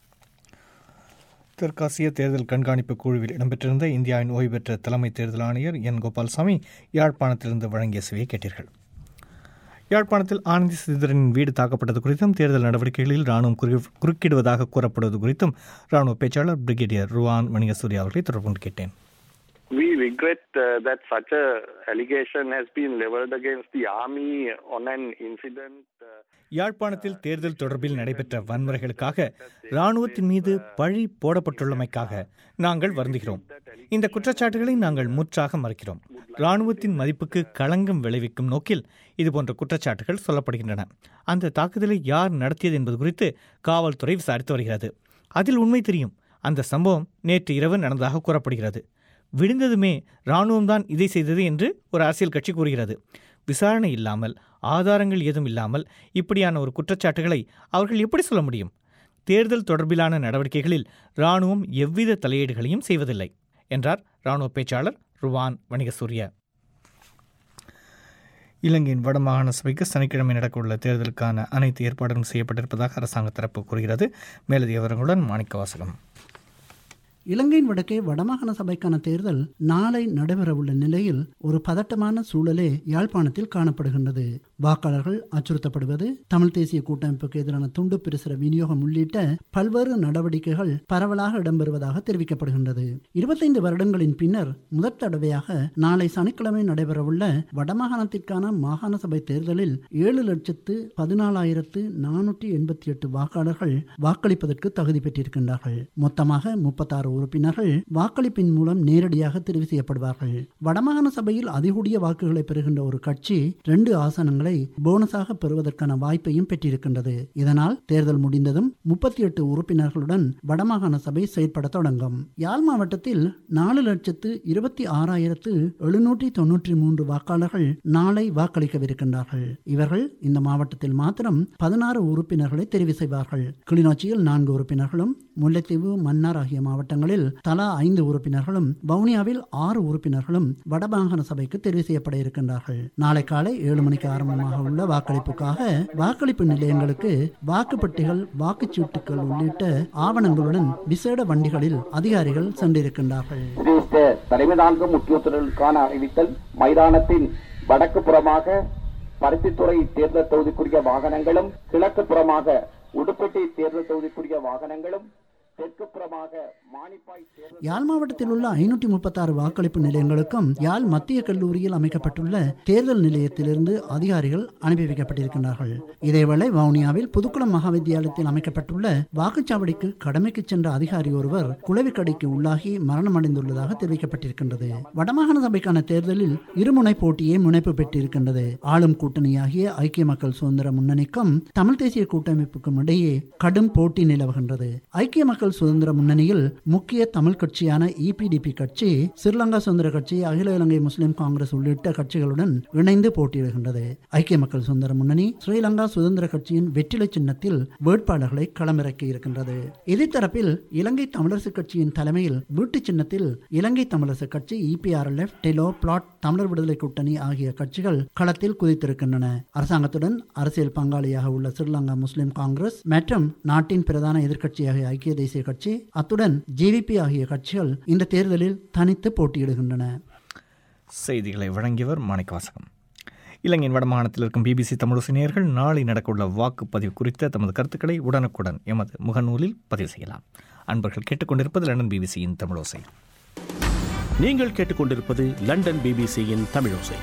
தெற்காசிய தேர்தல் கண்காணிப்பு குழுவில் இடம்பெற்றிருந்த இந்தியாவின் ஓய்வு பெற்ற தலைமை தேர்தல் ஆணையர் என் கோபால்சாமி யாழ்ப்பாணத்திலிருந்து வழங்கிய சேவையை கேட்டீர்கள் யாழ்ப்பாணத்தில் ஆனந்தி சிதரனின் வீடு தாக்கப்பட்டது குறித்தும் தேர்தல் நடவடிக்கைகளில் ராணுவம் குறு- குறுக்கிடுவதாக கூறப்படுவது குறித்தும் ராணுவ பேச்சாளர் பிரிகேடியர் ருவான் வணிகசூரி அவர்களை தொடர்பு கொண்டு கேட்டேன்
We regret uh, that such a allegation has been leveled against the army on an incident. Uh,
யாழ்ப்பாணத்தில் தேர்தல் தொடர்பில் நடைபெற்ற வன்முறைகளுக்காக இராணுவத்தின் மீது பழி போடப்பட்டுள்ளமைக்காக நாங்கள் வருந்துகிறோம் இந்த குற்றச்சாட்டுகளை நாங்கள் முற்றாக மறுக்கிறோம் இராணுவத்தின் மதிப்புக்கு களங்கம் விளைவிக்கும் நோக்கில் இதுபோன்ற குற்றச்சாட்டுகள் சொல்லப்படுகின்றன அந்த தாக்குதலை யார் நடத்தியது என்பது குறித்து காவல்துறை விசாரித்து வருகிறது அதில் உண்மை தெரியும் அந்த சம்பவம் நேற்று இரவு நடந்ததாக கூறப்படுகிறது விழுந்ததுமே இராணுவம்தான் இதை செய்தது என்று ஒரு அரசியல் கட்சி கூறுகிறது விசாரணை இல்லாமல் ஆதாரங்கள் ஏதும் இல்லாமல் இப்படியான ஒரு குற்றச்சாட்டுகளை அவர்கள் எப்படி சொல்ல முடியும் தேர்தல் தொடர்பிலான நடவடிக்கைகளில் இராணுவம் எவ்வித தலையீடுகளையும் செய்வதில்லை என்றார் இராணுவ பேச்சாளர் ருவான் வணிகசூரிய இலங்கையின் வடமாகாண சபைக்கு சனிக்கிழமை நடக்கவுள்ள தேர்தலுக்கான அனைத்து ஏற்பாடுகளும் செய்யப்பட்டிருப்பதாக அரசாங்க தரப்பு கூறுகிறது மேலதிக விவரங்களுடன் மாணிக்க வாசகம்
இலங்கையின் வடக்கே வடமாகாண சபைக்கான தேர்தல் நாளை நடைபெறவுள்ள நிலையில் ஒரு பதட்டமான சூழலே யாழ்ப்பாணத்தில் காணப்படுகின்றது வாக்காளர்கள் அச்சுறுத்தப்படுவது தமிழ் தேசிய கூட்டமைப்புக்கு எதிரான துண்டு பிரசுர விநியோகம் உள்ளிட்ட பல்வேறு நடவடிக்கைகள் பரவலாக இடம்பெறுவதாக தெரிவிக்கப்படுகின்றது இருபத்தைந்து வருடங்களின் பின்னர் முதற் தடவையாக நாளை சனிக்கிழமை நடைபெறவுள்ள வடமாகாணத்திற்கான மாகாண சபை தேர்தலில் ஏழு லட்சத்து பதினாலாயிரத்து நானூற்றி எண்பத்தி எட்டு வாக்காளர்கள் வாக்களிப்பதற்கு தகுதி பெற்றிருக்கின்றார்கள் மொத்தமாக முப்பத்தாறு உறுப்பினர்கள் வாக்களிப்பின் மூலம் நேரடியாக தெரிவு செய்யப்படுவார்கள் வடமாகாண சபையில் அதிகூடிய வாக்குகளை பெறுகின்ற ஒரு கட்சி ரெண்டு ஆசனங்களை போனஸாக பெறுவதற்கான வாய்ப்பையும் பெற்றிருக்கின்றது இதனால் தேர்தல் முடிந்ததும் முப்பத்தி எட்டு உறுப்பினர்களுடன் வடமாகாண சபை செயற்பட தொடங்கும் யாழ் மாவட்டத்தில் நாலு லட்சத்து இருபத்தி ஆறாயிரத்து எழுநூற்றி தொன்னூற்றி மூன்று வாக்காளர்கள் நாளை வாக்களிக்கவிருக்கின்றார்கள் இவர்கள் இந்த மாவட்டத்தில் மாத்திரம் பதினாறு உறுப்பினர்களை தெரிவு செய்வார்கள் கிளிநொச்சியில் நான்கு உறுப்பினர்களும் முல்லைத்தீவு மன்னார் ஆகிய மாவட்டங்களில் தலா ஐந்து உறுப்பினர்களும் வவுனியாவில் ஆறு உறுப்பினர்களும் வடமாகாண சபைக்கு தெரிவு செய்யப்பட இருக்கின்றார்கள் நாளை காலை ஏழு மணிக்கு ஆரம்பமாக உள்ள வாக்களிப்புக்காக வாக்களிப்பு நிலையங்களுக்கு வாக்குப்பட்டிகள் வாக்குச்சீட்டுகள் உள்ளிட்ட ஆவணங்களுடன் விசேட வண்டிகளில் அதிகாரிகள் சென்றிருக்கின்றார்கள்
உத்தேசித்த தலைமை தாங்கும் முக்கியத்துவங்களுக்கான அறிவித்தல் மைதானத்தின் வடக்கு புறமாக பருத்தித்துறை தேர்தல் தொகுதிக்குரிய வாகனங்களும் கிழக்கு புறமாக உடுப்பட்டி தேர்தல் தொகுதிக்குரிய வாகனங்களும் தெற்கு புறமாக மானிப்பாய் தேர்தல்
யாழ் மாவட்டத்தில் உள்ள ஐநூற்றி முப்பத்தாறு வாக்களிப்பு நிலையங்களுக்கும் யாழ் மத்திய கல்லூரியில் அமைக்கப்பட்டுள்ள தேர்தல் நிலையத்திலிருந்து அதிகாரிகள் அனுப்பி வைக்கப்பட்டிருக்கின்றார்கள் இதேவேளை வவுனியாவில் புதுக்குளம் மகாவித்தியாலயத்தில் அமைக்கப்பட்டுள்ள வாக்குச்சாவடிக்கு கடமைக்கு சென்ற அதிகாரி ஒருவர் குளவிக்கடிக்கு உள்ளாகி மரணமடைந்துள்ளதாக தெரிவிக்கப்பட்டிருக்கின்றது வடமாகாண சபைக்கான தேர்தலில் இருமுனை போட்டியே முனைப்பு பெற்றிருக்கின்றது ஆளும் கூட்டணியாகிய ஐக்கிய மக்கள் சுதந்திர முன்னணிக்கும் தமிழ் தேசிய கூட்டமைப்புக்கும் இடையே கடும் போட்டி நிலவுகின்றது ஐக்கிய மக்கள் சுதந்திர முன்னணியில் முக்கிய தமிழ் கட்சியான இபிடிபி கட்சி ஸ்ரீலங்கா சுதந்திர கட்சி அகில இலங்கை முஸ்லிம் காங்கிரஸ் உள்ளிட்ட கட்சிகளுடன் இணைந்து போட்டியிடுகின்றது ஐக்கிய மக்கள் சுதந்திர முன்னணி ஸ்ரீலங்கா சுதந்திர கட்சியின் வெற்றிலை சின்னத்தில் வேட்பாளர்களை களமிறக்கி இருக்கின்றது எதிர்த்தரப்பில் இலங்கை தமிழரசு கட்சியின் தலைமையில் வீட்டு சின்னத்தில் இலங்கை தமிழரசு கட்சி இபிஆர்எல்எஃப் டெலோ பிளாட் தமிழர் விடுதலை கூட்டணி ஆகிய கட்சிகள் களத்தில் குதித்திருக்கின்றன அரசாங்கத்துடன் அரசியல் பங்காளியாக உள்ள ஸ்ரீலங்கா முஸ்லிம் காங்கிரஸ் மற்றும் நாட்டின் பிரதான எதிர்க்கட்சியாகிய ஐக்கிய தேசிய கட்சி அத்துடன் ஜேவிபி ஆகிய கட்சிகள் இந்த தேர்தலில் தனித்து போட்டியிடுகின்றன
செய்திகளை வழங்கியவர் மாணிக்கவாசகம் இலங்கையின் வடமாகாணத்தில் இருக்கும் பிபிசி தமிழசினியர்கள் நாளை நடக்கவுள்ள வாக்குப்பதிவு குறித்த தமது கருத்துக்களை உடனுக்குடன் எமது முகநூலில் பதிவு செய்யலாம் அன்பர்கள் கேட்டுக்கொண்டிருப்பது லண்டன் பிபிசியின் தமிழோசை
நீங்கள் கேட்டுக்கொண்டிருப்பது லண்டன் பிபிசியின் தமிழோசை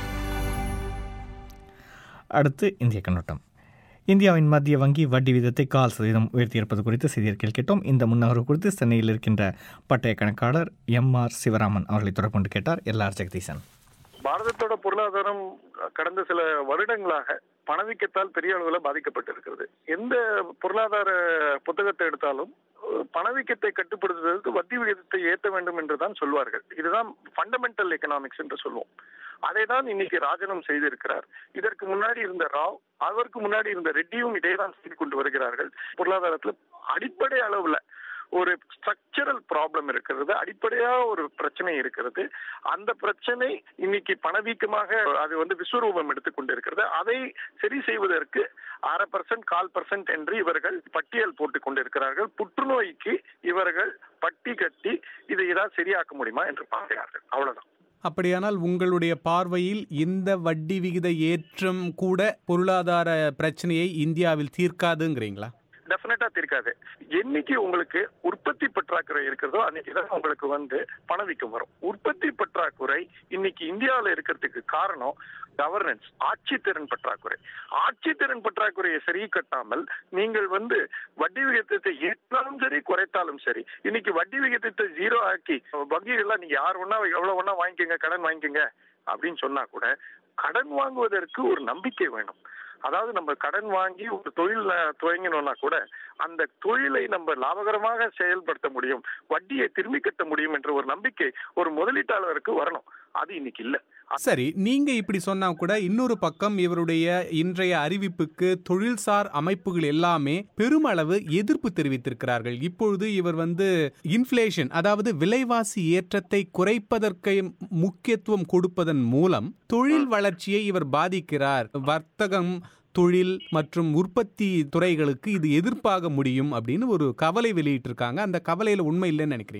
அடுத்து இந்திய கண்ணோட்டம் இந்தியாவின் மத்திய வங்கி வட்டி வீதத்தை கால் சதவீதம் உயர்த்தியிருப்பது குறித்து செய்தியிருக்கையில் கேட்டோம் இந்த முன்னகர்வு குறித்து சென்னையில் இருக்கின்ற பட்டய கணக்காளர் எம் ஆர் சிவராமன் அவர்களை தொடர்பு கொண்டு கேட்டார் எல் ஆர் ஜெகதீசன்
பாரதத்தோட பொருளாதாரம் கடந்த சில வருடங்களாக பணவீக்கத்தால் பெரிய அளவுல பாதிக்கப்பட்டிருக்கிறது எந்த பொருளாதார புத்தகத்தை எடுத்தாலும் பணவீக்கத்தை கட்டுப்படுத்துவதற்கு வட்டி விகிதத்தை ஏற்ற வேண்டும் என்று தான் சொல்வார்கள் இதுதான் ஃபண்டமெண்டல் எக்கனாமிக்ஸ் என்று சொல்வோம் அதை தான் இன்னைக்கு ராஜனம் செய்திருக்கிறார் இதற்கு முன்னாடி இருந்த ராவ் அவருக்கு முன்னாடி இருந்த ரெட்டியும் இதே தான் செய்து கொண்டு வருகிறார்கள் பொருளாதாரத்துல அடிப்படை அளவுல ஒரு ஸ்ட்ரக்சரல் ப்ராப்ளம் இருக்கிறது அடிப்படையா ஒரு பிரச்சனை இருக்கிறது அந்த பிரச்சனை இன்னைக்கு பணவீக்கமாக அது வந்து விஸ்வரூபம் எடுத்துக்கொண்டு இருக்கிறது அதை சரி செய்வதற்கு அரை பர்சன்ட் கால் பர்சன்ட் என்று இவர்கள் பட்டியல் போட்டுக் கொண்டிருக்கிறார்கள் புற்றுநோய்க்கு இவர்கள் பட்டி கட்டி இதை ஏதாவது சரியாக்க முடியுமா என்று பார்க்கிறார்கள் அவ்வளவுதான்
அப்படியானால் உங்களுடைய பார்வையில் இந்த வட்டி விகித ஏற்றம் கூட பொருளாதார பிரச்சனையை இந்தியாவில் தீர்க்காதுங்கிறீங்களா
டெஃபினட்டா தீர்க்காது என்னைக்கு உங்களுக்கு உற்பத்தி பற்றாக்குறை இருக்கிறதோ அன்னைக்கு தான் உங்களுக்கு வந்து பணவீக்கம் வரும் உற்பத்தி பற்றாக்குறை இன்னைக்கு இந்தியாவில் இருக்கிறதுக்கு காரணம் கவர்னன்ஸ் ஆட்சித்திறன் பற்றாக்குறை ஆட்சித்திறன் பற்றாக்குறையை சரி கட்டாமல் நீங்கள் வந்து வட்டி விகிதத்தை ஏற்றாலும் சரி குறைத்தாலும் சரி இன்னைக்கு வட்டி விகிதத்தை ஜீரோ ஆக்கி வங்கிகள்லாம் நீங்க யார் ஒன்னா எவ்வளவு ஒன்னா வாங்கிக்கோங்க கடன் வாங்கிக்கோங்க அப்படின்னு சொன்னா கூட கடன் வாங்குவதற்கு ஒரு நம்பிக்கை வேணும் அதாவது நம்ம கடன் வாங்கி ஒரு தொழில் துவங்கணும்னா கூட அந்த தொழிலை நம்ம லாபகரமாக செயல்படுத்த முடியும் வட்டியை திரும்பி கட்ட முடியும் என்ற ஒரு நம்பிக்கை ஒரு முதலீட்டாளருக்கு வரணும் அது இன்னைக்கு இல்ல
சரி நீங்க இப்படி சொன்னா கூட இன்னொரு பக்கம் இவருடைய இன்றைய அறிவிப்புக்கு தொழில்சார் அமைப்புகள் எல்லாமே பெருமளவு எதிர்ப்பு தெரிவித்திருக்கிறார்கள் இப்பொழுது இவர் வந்து இன்ஃபிளேஷன் அதாவது விலைவாசி ஏற்றத்தை குறைப்பதற்கு முக்கியத்துவம் கொடுப்பதன் மூலம் தொழில் வளர்ச்சியை இவர் பாதிக்கிறார் வர்த்தகம் தொழில் மற்றும் உற்பத்தி துறைகளுக்கு இது எதிர்ப்பாக முடியும் அப்படின்னு ஒரு கவலை வெளியிட்டிருக்காங்க அந்த கவலையில உண்மை இல்லைன்னு நினைக்கிறீங்களா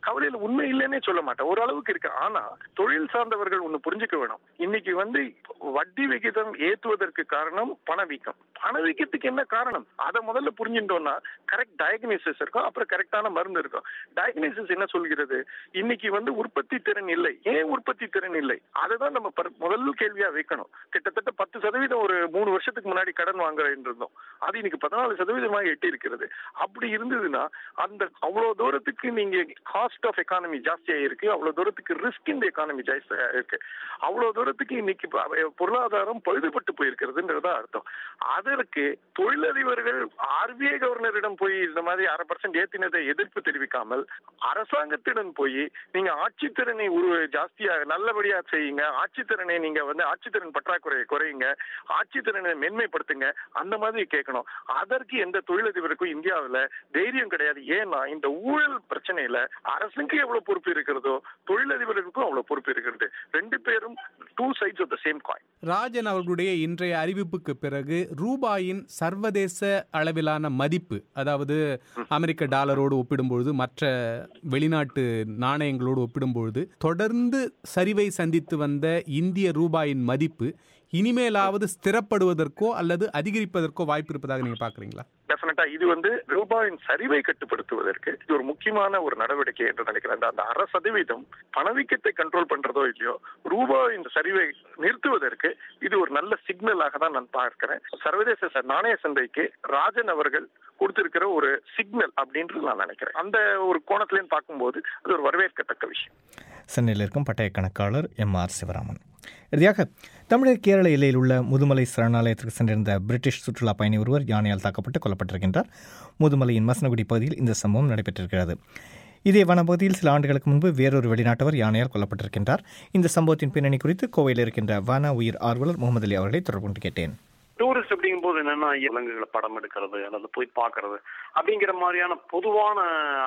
கவலையில உண்மை இல்லைன்னே சொல்ல மாட்டேன் ஓரளவுக்கு இருக்கு ஆனா தொழில் சார்ந்தவர்கள் ஒண்ணு புரிஞ்சுக்க வேணும் இன்னைக்கு வந்து வட்டி விகிதம் ஏத்துவதற்கு காரணம் பணவீக்கம் பணவீக்கத்துக்கு என்ன காரணம் அதை முதல்ல புரிஞ்சுட்டோம்னா கரெக்ட் டயக்னிசிஸ் இருக்கும் அப்புறம் கரெக்டான மருந்து இருக்கும் டயக்னிசிஸ் என்ன சொல்கிறது இன்னைக்கு வந்து உற்பத்தி திறன் இல்லை ஏன் உற்பத்தி திறன் இல்லை அதை தான் நம்ம பர்- முதல் கேள்வியா வைக்கணும் கிட்டத்தட்ட பத்து சதவீதம் ஒரு மூணு வருஷத்துக்கு முன்னாடி கடன் வாங்க இருந்தோம் அது இன்னைக்கு பதினாலு சதவீதமாக எட்டி இருக்கிறது அப்படி இருந்ததுன்னா அந்த அவ்வளவு தூரத்துக்கு நீங்க காஸ்ட் ஆஃப் எக்கானமி ஜாஸ்தியா இருக்கு அவ்வளவு தூரத்துக்கு ரிஸ்க் இந்த எக்கானமி ஜாஸ்தியா இருக்கு அவ்வளவு தூரத்துக்கு இன்னைக்கு ப- பொருளாதாரம் பழுதுபட்டு போயிருக்கிறதுன்றதா அர்த்தம் அதற்கு தொழிலதிபர்கள் ஆர்பிஐ கவர்னரிடம் போய் இந்த மாதிரி அரை பர்சன்ட் ஏத்தினதை எதிர்ப்பு தெரிவிக்காமல் அரசாங்கத்திடம் போய் நீங்க ஆட்சித்திறனை உரு ஜாஸ்தியா நல்லபடியா செய்யுங்க ஆட்சித்திறனை நீங்க வந்து ஆட்சித்திறன் பற்றாக்குறையை குறையுங்க ஆட்சித்திறனை மென்மைப்படுத்துங்க அந்த மாதிரி கேட்கணும் அதற்கு எந்த தொழிலதிபருக்கும் இந்தியாவுல தைரியம் கிடையாது ஏன்னா இந்த ஊழல் பிரச்சனையில அரசுக்கு எவ்வளவு பொறுப்பு இருக்கிறதோ தொழிலதிபர்களுக்கும் அவ்வளவு பொறுப்பு இருக்கிறது ரெண்டு பேரும் two sides of the same coin
Rajan அவர்களுடைய இன்றைய அறிவிப்புக்கு பிறகு ரூபாயின் சர்வதேச அளவிலான மதிப்பு அதாவது அமெரிக்க டாலரோடு ஒப்பிடும்பொழுது மற்ற வெளிநாட்டு நாணயங்களோடு ஒப்பிடும்பொழுது தொடர்ந்து சரிவை சந்தித்து வந்த இந்திய ரூபாயின் மதிப்பு இனிமேலாவது ஸ்திரப்படுவதற்கோ அல்லது அதிகரிப்பதற்கோ வாய்ப்பு இருப்பதாக நீங்க பாக்குறீங்களா
டெஃபினட்டா இது வந்து ரூபாயின் சரிவை கட்டுப்படுத்துவதற்கு இது ஒரு முக்கியமான ஒரு நடவடிக்கை என்று நினைக்கிறேன் அந்த- அந்த அரை சதவீதம் பணவீக்கத்தை கண்ட்ரோல் பண்றதோ இல்லையோ ரூபாயின் சரிவை நிறுத்துவதற்கு இது ஒரு நல்ல சிக்னலாக தான் நான் பார்க்கிறேன் சர்வதேச ச- நாணய சந்தைக்கு ராஜன் அவர்கள் கொடுத்திருக்கிற ஒரு சிக்னல் அப்படின்றது நான் நினைக்கிறேன் அந்த ஒரு கோணத்திலேயும் பார்க்கும்போது அது ஒரு வரவேற்கத்தக்க விஷயம்
சென்னையில் இருக்கும் பட்டய கணக்காளர் எம் ஆர் சிவராமன் இறுதியாக தமிழக கேரள எல்லையில் உள்ள முதுமலை சரணாலயத்திற்கு சென்றிருந்த பிரிட்டிஷ் சுற்றுலா பயணி ஒருவர் யானையால் தாக்கப்பட்டு கொல்லப்பட்டிருக்கின்றார் முதுமலையின் மசனகுடி பகுதியில் இந்த சம்பவம் நடைபெற்றிருக்கிறது இதே வனப்பகுதியில் சில ஆண்டுகளுக்கு முன்பு வேறொரு வெளிநாட்டவர் யானையால் கொல்லப்பட்டிருக்கின்றார் இந்த சம்பவத்தின் பின்னணி குறித்து கோவையில் இருக்கின்ற வன உயிர் ஆர்வலர் முகமது அலி அவர்களை தொடர்பு கொண்டு கேட்டேன்
டூரிஸ்ட் அப்படிங்கும் போது என்னன்னா விலங்குகளை படம் எடுக்கிறது அல்லது போய் பார்க்கறது அப்படிங்கிற மாதிரியான பொதுவான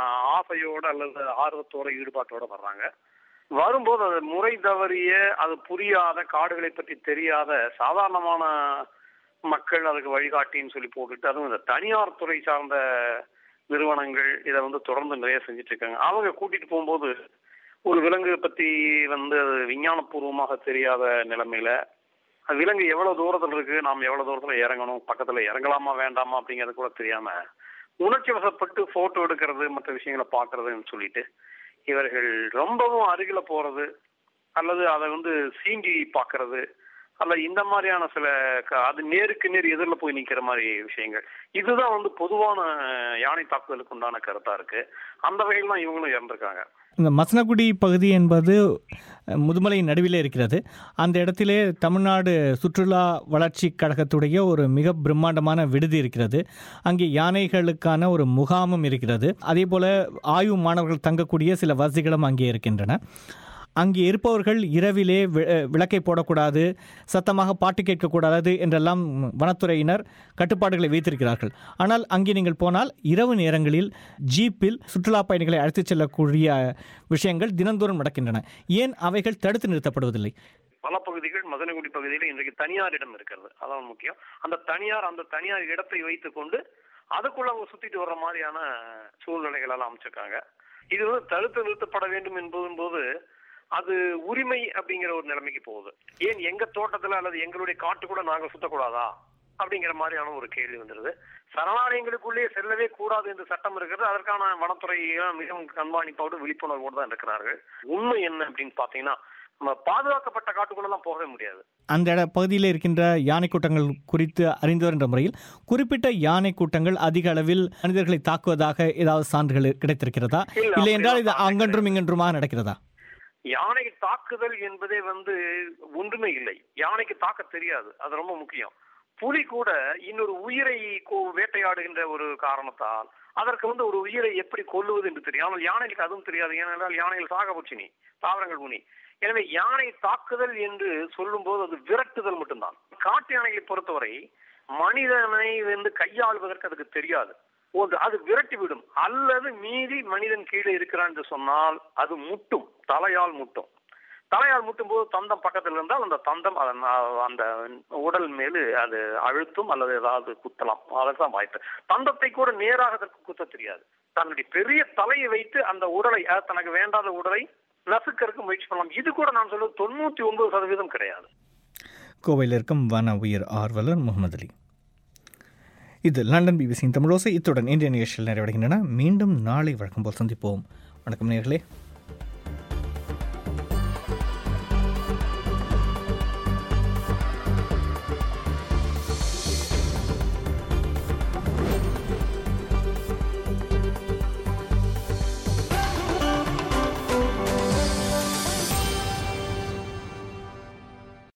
ஆசையோட அல்லது ஆர்வத்தோட ஈடுபாட்டோட வர்றாங்க வரும்போது அது முறை தவறிய அது புரியாத காடுகளை பற்றி தெரியாத சாதாரணமான மக்கள் அதுக்கு வழிகாட்டின்னு சொல்லி போட்டுட்டு அதுவும் இந்த தனியார் துறை சார்ந்த நிறுவனங்கள் இதை வந்து தொடர்ந்து நிறைய செஞ்சுட்டு இருக்காங்க அவங்க கூட்டிட்டு போகும்போது ஒரு விலங்கு பத்தி வந்து அது விஞ்ஞானபூர்வமாக தெரியாத நிலைமையில அது விலங்கு எவ்வளவு தூரத்துல இருக்கு நாம் எவ்வளவு தூரத்துல இறங்கணும் பக்கத்துல இறங்கலாமா வேண்டாமா அப்படிங்கறது கூட தெரியாம உணர்ச்சி வசப்பட்டு போட்டோ எடுக்கிறது மற்ற விஷயங்களை பாக்குறதுன்னு சொல்லிட்டு இவர்கள் ரொம்பவும் அருகில போறது அல்லது அதை வந்து சீண்டி பாக்குறது அல்ல இந்த மாதிரியான சில க- அது நேருக்கு நேர் எதிரில் போய் நிக்கிற மாதிரி விஷயங்கள் இதுதான் வந்து பொதுவான யானை தாக்குதலுக்கு உண்டான கருத்தா இருக்கு அந்த வகையில் தான் இவங்களும் இறந்திருக்காங்க
இந்த மசனகுடி பகுதி என்பது அஹ், முதுமலையின் நடுவிலே இருக்கிறது அந்த இடத்திலே தமிழ்நாடு சுற்றுலா வளர்ச்சி கழகத்துடைய ஒரு மிக பிரம்மாண்டமான விடுதி இருக்கிறது அங்கே யானைகளுக்கான ஒரு முகாமும் இருக்கிறது அதே போல ஆய்வு மாணவர்கள் தங்கக்கூடிய சில வசதிகளும் அங்கே இருக்கின்றன அங்கே இருப்பவர்கள் இரவிலே வி- அஹ், விளக்கை போடக்கூடாது சத்தமாக பாட்டு கேட்கக்கூடாது என்றெல்லாம் வனத்துறையினர் கட்டுப்பாடுகளை வைத்திருக்கிறார்கள் ஆனால் அங்கே நீங்கள் போனால் இரவு நேரங்களில் ஜீப்பில் சுற்றுலா பயணிகளை அழைத்துச் செல்லக்கூடிய விஷயங்கள் தினந்தோறும் நடக்கின்றன ஏன் அவைகள் தடுத்து நிறுத்தப்படுவதில்லை
பல பகுதிகள் மதனகுடி பகுதியில் இன்றைக்கு தனியார் இடம் இருக்கிறது அதான் முக்கியம் அந்த தனியார் அந்த தனியார் இடத்தை வைத்துக் கொண்டு அதுக்குள்ள அவங்க சுத்திட்டு வர்ற மாதிரியான சூழ்நிலைகள் எல்லாம் அமைச்சிருக்காங்க இது வந்து தடுத்து நிறுத்தப்பட வேண்டும் என்பதும் போது அது உரிமை அப்படிங்கிற ஒரு நிலைமைக்கு போகுது ஏன் எங்க தோட்டத்துல அல்லது எங்களுடைய காட்டு கூட நாங்க சுத்தக்கூடாதா அப்படிங்கிற மாதிரியான ஒரு கேள்வி வந்துருது சரணாலயங்களுக்குள்ளே செல்லவே கூடாது என்று சட்டம் இருக்கிறது அதற்கான வனத்துறை மிகவும் கண்காணிப்போடு விழிப்புணர்வோடு தான் இருக்கிறார்கள் உண்மை என்ன அப்படின்னு பாத்தீங்கன்னா நம்ம பாதுகாக்கப்பட்ட காட்டுக்குள்ளெல்லாம் போகவே முடியாது
அந்த இட பகுதியில் இருக்கின்ற யானை கூட்டங்கள் குறித்து அறிந்தவர் என்ற முறையில் குறிப்பிட்ட யானை கூட்டங்கள் அதிக அளவில் மனிதர்களை தாக்குவதாக ஏதாவது சான்றுகள் கிடைத்திருக்கிறதா
இல்ல,
இல்லை என்றால் இது
அப்படிலாம்
அங்கன்றும் இங்கன்றுமாக நடக்கிறதா
யானை தாக்குதல் என்பதே வந்து ஒன்றுமே இல்லை யானைக்கு தாக்க தெரியாது அது ரொம்ப முக்கியம் புலி கூட இன்னொரு உயிரை கொ- வேட்டையாடுகின்ற ஒரு காரணத்தால் அதற்கு வந்து ஒரு உயிரை எப்படி கொல்லுவது என்று தெரியும் ஆனால் யானைக்கு அதுவும் தெரியாது ஏனென்றால் யானைகள் சாகபட்சினி தாவரங்கள் உனி எனவே யானை தாக்குதல் என்று சொல்லும்போது அது விரட்டுதல் மட்டும்தான் காட்டு யானைகளை பொறுத்தவரை மனிதனை வந்து கையாளுவதற்கு அதுக்கு தெரியாது ஒன்று அது விரட்டி விடும் அல்லது மீறி மனிதன் கீழே இருக்கிறான் என்று சொன்னால் அது முட்டும் தலையால் முட்டும் தலையால் முட்டும் போது தந்தம் பக்கத்தில் இருந்தால் அந்த தந்தம் அதன் அஹ், அந்த உடல் மேலு அது அழுத்தும் அல்லது ஏதாவது குத்தலாம் அதற்குதான் வாய்ப்பு தந்தத்தை கூட நேராக அதற்கு குத்த தெரியாது தன்னுடைய பெரிய தலையை வைத்து அந்த உடலை அதாவது தனக்கு வேண்டாத உடலை நசுக்கறதுக்கு முயற்சி பண்ணலாம் இது கூட நான் சொல்வது தொண்ணூத்தி ஒன்பது சதவீதம் கிடையாது
கோவையில் இருக்கும் வன உயிர் ஆர்வலர் முகமது அலி இது லண்டன் பிபிசியின் தமிழோசை இத்துடன் இந்திய நிகழ்ச்சிகள் நிறைவடைகின்றன மீண்டும் நாளை வழக்கம் போல் சந்திப்போம் வணக்கம் நேர்களே